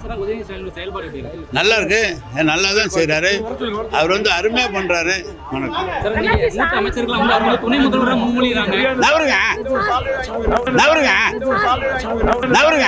அமைச்சராக உதயநிதி ஸ்டாலின் செயல்பாடு எப்படி இருக்கு நல்லா இருக்கு நல்லா தான் செய்கிறாரு அவர் வந்து அருமையாக பண்ணுறாரு வணக்கம் சார் நீங்க மூத்த அமைச்சர்கள் வந்து அவங்களை துணை முதல்வராக முன்மொழிகிறாங்க நவருங்க நவருங்க நவருங்க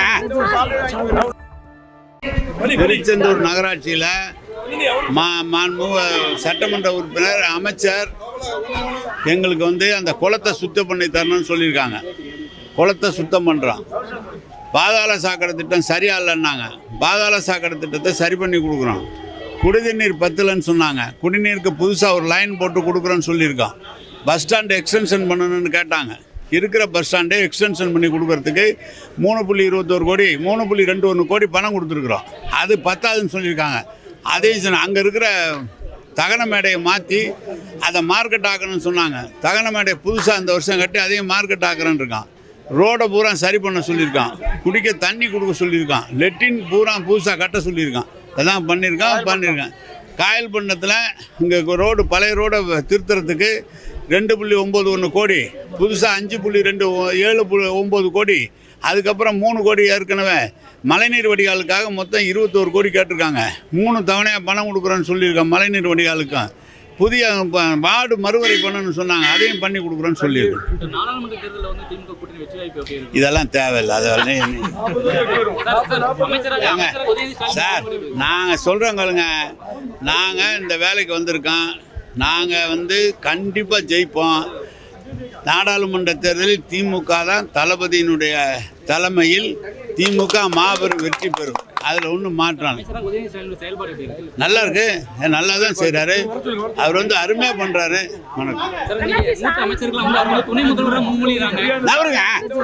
திருச்செந்தூர் நகராட்சியில் மா மாண்பு சட்டமன்ற உறுப்பினர் அமைச்சர் எங்களுக்கு வந்து அந்த குளத்தை சுத்தம் பண்ணி தரணும்னு சொல்லியிருக்காங்க குளத்தை சுத்தம் பண்ணுறோம் பாதாள சாக்கடை திட்டம் சரியா இல்லைன்னாங்க பாதாள சாக்கடை திட்டத்தை சரி பண்ணி கொடுக்குறோம் குடிநீர் பத்தலைன்னு சொன்னாங்க குடிநீருக்கு புதுசாக ஒரு லைன் போட்டு கொடுக்குறோன்னு சொல்லியிருக்கோம் பஸ் ஸ்டாண்டு எக்ஸ்டென்ஷன் பண்ணணும்னு கேட்டாங்க இருக்கிற பஸ் ஸ்டாண்டை எக்ஸ்டென்ஷன் பண்ணி கொடுக்கறதுக்கு மூணு புள்ளி இருபத்தோரு கோடி மூணு புள்ளி ரெண்டு ஒன்று கோடி பணம் கொடுத்துருக்குறோம் அது பத்தாதுன்னு சொல்லியிருக்காங்க அதையும் சொன்ன அங்கே இருக்கிற தகன மேடையை மாற்றி அதை மார்க்கெட் ஆக்கணும்னு சொன்னாங்க தகன மேடையை புதுசாக இந்த வருஷம் கட்டி அதையும் மார்க்கெட் ஆக்குறேன்னு இருக்கான் ரோடை பூரா சரி பண்ண சொல்லியிருக்கான் குடிக்க தண்ணி கொடுக்க சொல்லியிருக்கான் லெட்டின் பூரா புதுசாக கட்ட சொல்லியிருக்கான் இதெல்லாம் பண்ணியிருக்கான் பண்ணியிருக்கான் காயல் பண்ணத்தில் இங்கே ரோடு பழைய ரோடை திருத்துறதுக்கு ரெண்டு புள்ளி ஒம்பது ஒன்று கோடி புதுசாக அஞ்சு புள்ளி ரெண்டு ஒ- ஏழு புள்ளி ஒம்பது கோடி அதுக்கப்புறம் மூணு கோடி ஏற்கனவே மழைநீர் வடிகாலுக்காக மொத்தம் இருபத்தோரு கோடி கேட்டிருக்காங்க மூணு தவணையாக பணம் கொடுக்குறோன்னு சொல்லியிருக்காங்க மழைநீர் வடிகாலுக்கும் புதிய ப- வார்டு மறுவரை பண்ணணும்னு சொன்னாங்க அதையும் பண்ணி கொடுக்குறோன்னு சொல்லியிருக்கோம் இந்த நாடாளுமன்ற தேர்தலில் வந்து திமுக கூட்டணி வெற்றி வாய்ப்பு எப்படி இருக்கு இதெல்லாம் தேவையில்லை அது வந்து சார், சார், அமைச்சராக ஏங்க, அமைச்சராக உதயநிதி ஸ்டாலின் சார் நாங்கள் சொல்கிறோங்களுங்க நாங்கள் இந்த வேலைக்கு வந்திருக்கோம் நாங்கள் வந்து கண்டிப்பாக ஜெயிப்போம் நாடாளுமன்ற தேர்தலில் திமுக தான் தளபதியினுடைய தலைமையில் திமுக மாபெரும் வெற்றி பெறும் அதில் ஒன்றும் மாற்றம் இல்லை. அமைச்சராக உதயநிதி ஸ்டாலின் செயல்பாடு எப்படி இருக்கு நல்லா இருக்கு நல்லா தான் செய்கிறாரு அவர் வந்து அருமையாக பண்ணுறாரு வணக்கம் சார் நீங்க மூத்த அமைச்சர்கள் வந்து அவங்களை துணை முதல்வராக முன்மொழிகிறாங்க நவருங்க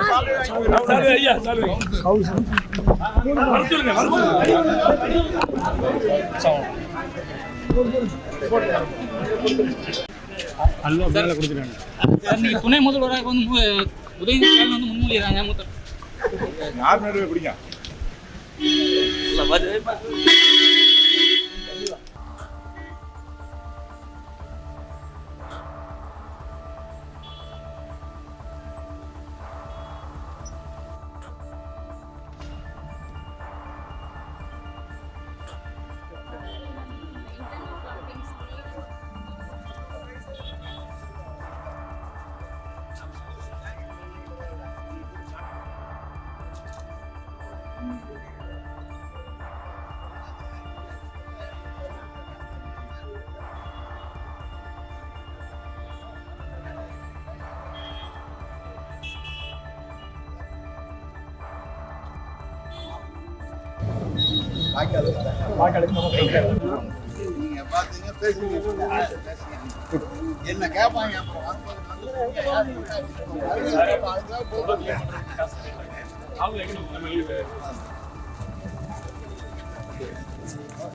சார் நீங்க துணை முதல்வராக வந்து மு- உதயநிதி ஸ்டாலின் வந்து முன்மொழிகிறாங்க மூத்த நீங்க பாத்தீங்க பேசுவீங்க என்ன கேட்பாங்க அப்புறம்